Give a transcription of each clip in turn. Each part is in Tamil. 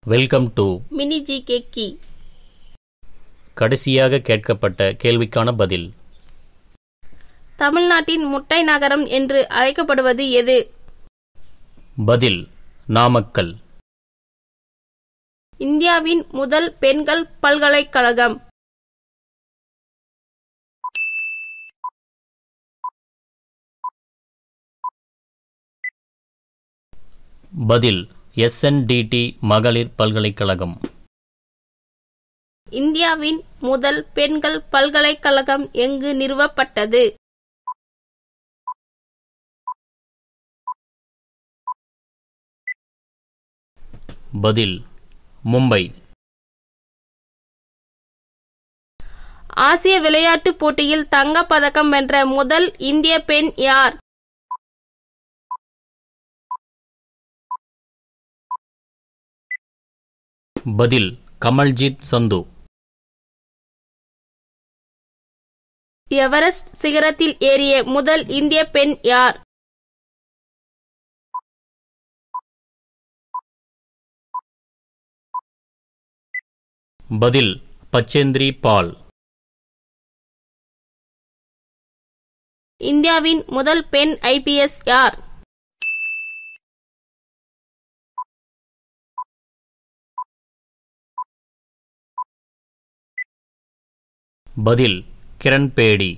வெல்கம் டு மினி ஜி கி கடைசியாக கேட்கப்பட்ட கேள்விக்கான பதில் தமிழ்நாட்டின் முட்டை நகரம் என்று அழைக்கப்படுவது எது பதில் நாமக்கல் இந்தியாவின் முதல் பெண்கள் பல்கலைக்கழகம் பதில் எஸ்என்டிடி மகளிர் பல்கலைக்கழகம் இந்தியாவின் முதல் பெண்கள் பல்கலைக்கழகம் எங்கு நிறுவப்பட்டது பதில் மும்பை ஆசிய விளையாட்டுப் போட்டியில் தங்கப் பதக்கம் வென்ற முதல் இந்திய பெண் யார் பதில் கமல்ஜித் சந்து எவரெஸ்ட் சிகரத்தில் ஏறிய முதல் இந்திய பெண் யார் பதில் பச்சேந்திரி பால் இந்தியாவின் முதல் பெண் ஐபிஎஸ் யார் பதில் கிரண் பேடி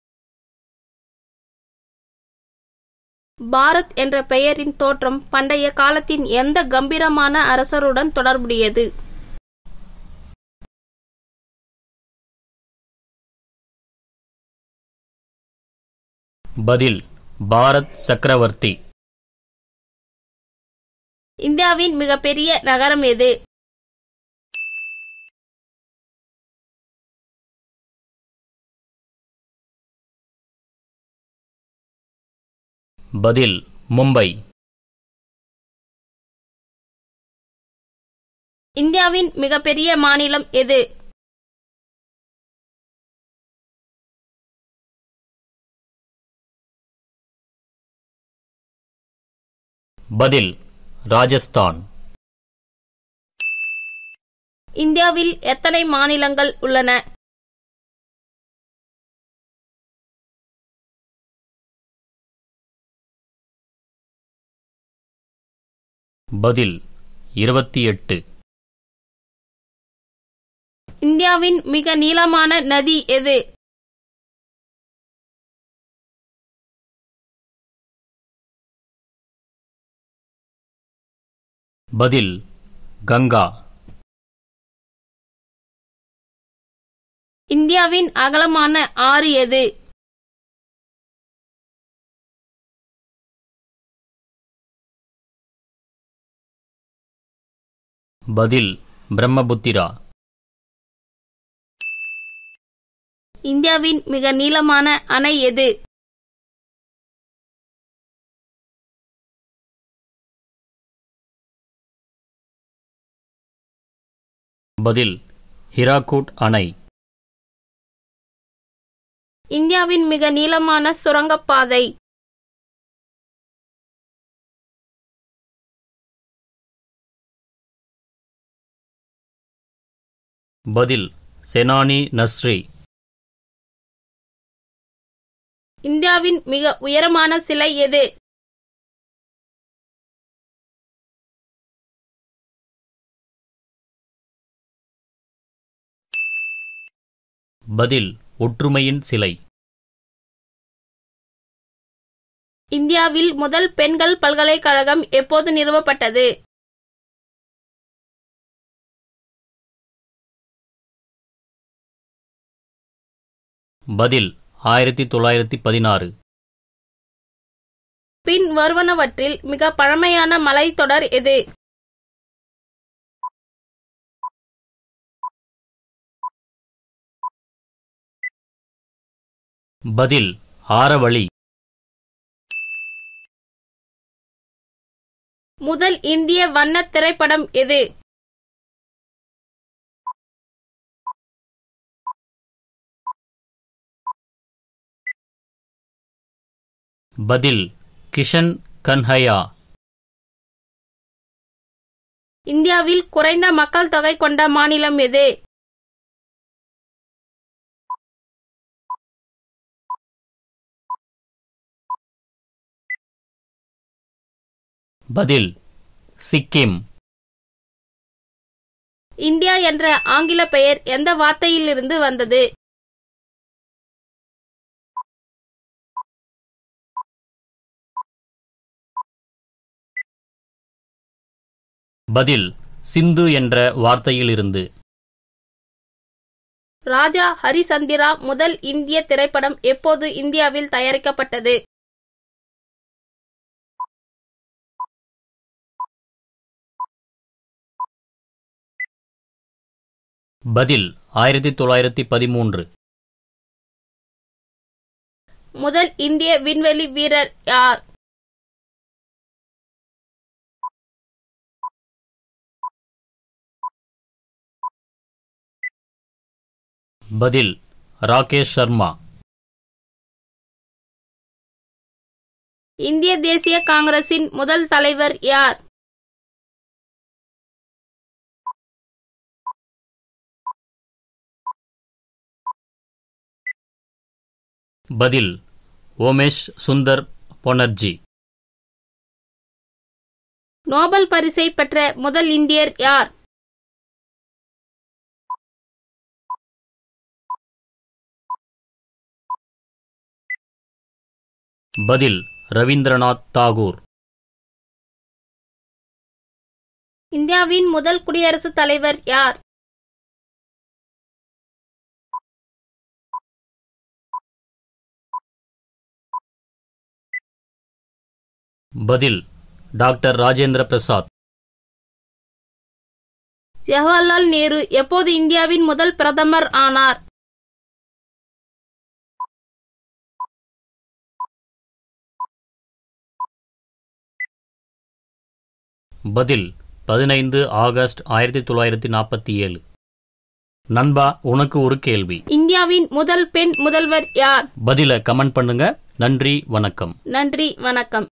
பாரத் என்ற பெயரின் தோற்றம் பண்டைய காலத்தின் எந்த கம்பீரமான அரசருடன் தொடர்புடையது பதில் பாரத் சக்கரவர்த்தி இந்தியாவின் மிகப்பெரிய நகரம் எது பதில் மும்பை இந்தியாவின் மிகப்பெரிய மாநிலம் எது பதில் ராஜஸ்தான் இந்தியாவில் எத்தனை மாநிலங்கள் உள்ளன பதில் இருபத்தி எட்டு இந்தியாவின் மிக நீளமான நதி எது பதில் கங்கா இந்தியாவின் அகலமான ஆறு எது பதில் பிரம்மபுத்திரா இந்தியாவின் மிக நீளமான அணை எது பதில் ஹிராகுட் அணை இந்தியாவின் மிக நீளமான சுரங்கப்பாதை பதில் செனானி நஸ்ரி இந்தியாவின் மிக உயரமான சிலை எது பதில் ஒற்றுமையின் சிலை இந்தியாவில் முதல் பெண்கள் பல்கலைக்கழகம் எப்போது நிறுவப்பட்டது பதில் ஆயிரத்தி தொள்ளாயிரத்தி பதினாறு பின் வருவனவற்றில் மிக பழமையான மலைத்தொடர் எது பதில் ஆரவழி முதல் இந்திய வண்ண திரைப்படம் எது பதில் கிஷன் கன்ஹயா இந்தியாவில் குறைந்த மக்கள் தொகை கொண்ட மாநிலம் எது பதில் சிக்கிம் இந்தியா என்ற ஆங்கில பெயர் எந்த வார்த்தையிலிருந்து வந்தது பதில் சிந்து என்ற வார்த்தையிலிருந்து ராஜா ஹரிசந்திரா முதல் இந்திய திரைப்படம் எப்போது இந்தியாவில் தயாரிக்கப்பட்டது பதில் ஆயிரத்தி தொள்ளாயிரத்தி பதிமூன்று முதல் இந்திய விண்வெளி வீரர் யார் பதில் ராகேஷ் சர்மா இந்திய தேசிய காங்கிரசின் முதல் தலைவர் யார் பதில் ஓமேஷ் சுந்தர் பொனர்ஜி நோபல் பரிசை பெற்ற முதல் இந்தியர் யார் பதில் ரவீந்திரநாத் தாகூர் இந்தியாவின் முதல் குடியரசுத் தலைவர் யார் பதில் டாக்டர் ராஜேந்திர பிரசாத் ஜவஹர்லால் நேரு எப்போது இந்தியாவின் முதல் பிரதமர் ஆனார் பதில் பதினைந்து ஆகஸ்ட் ஆயிரத்தி தொள்ளாயிரத்தி நாற்பத்தி ஏழு நண்பா உனக்கு ஒரு கேள்வி இந்தியாவின் முதல் பெண் முதல்வர் யார் பதில கமெண்ட் பண்ணுங்க நன்றி வணக்கம் நன்றி வணக்கம்